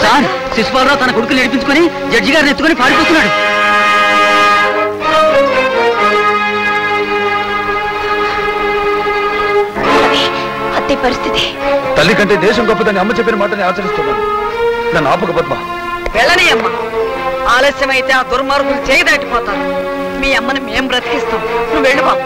sir శిశుపాలరావు తన కొడుకుని నడిపించుకొని judge గారిని ఎత్తుకొని పారిపోతున్నాడు అత్తే పరిస్థితి తల్లి కంటే దేశం గొప్పదని అమ్మ చెప్పిన మాటని ఆచరిస్తున్నాను నన్ను ఆపక పద్మ వెళ్ళని అమ్మ ఆలస్యమైతే ఆ దుర్మార్గులు చేయి దాటిపోతారు మీ అమ్మని మేం బ్రతికిస్తాం నువ్వు వెళ్ళు బాబు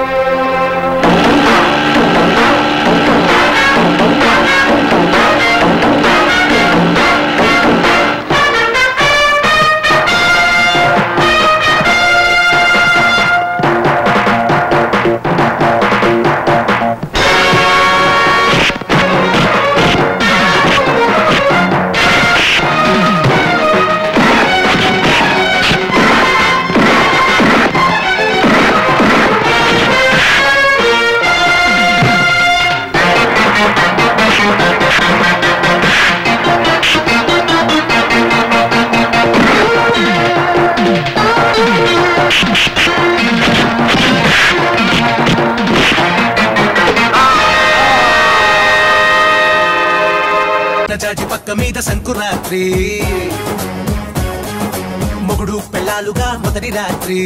చాచి పక్క మీద సంకురాత్రి మొగుడు పెళ్ళాలుగా మొదటి రాత్రి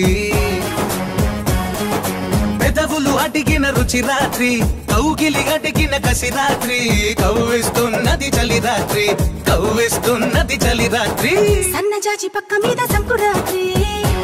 పెదవులు అడిగిన రుచి రాత్రి కౌగిలి అడిగిన కసి రాత్రి కవ్విస్తున్నది చలి రాత్రి కవ్విస్తున్నది చలి రాత్రి సన్నజాజి పక్క మీద సంకురాత్రి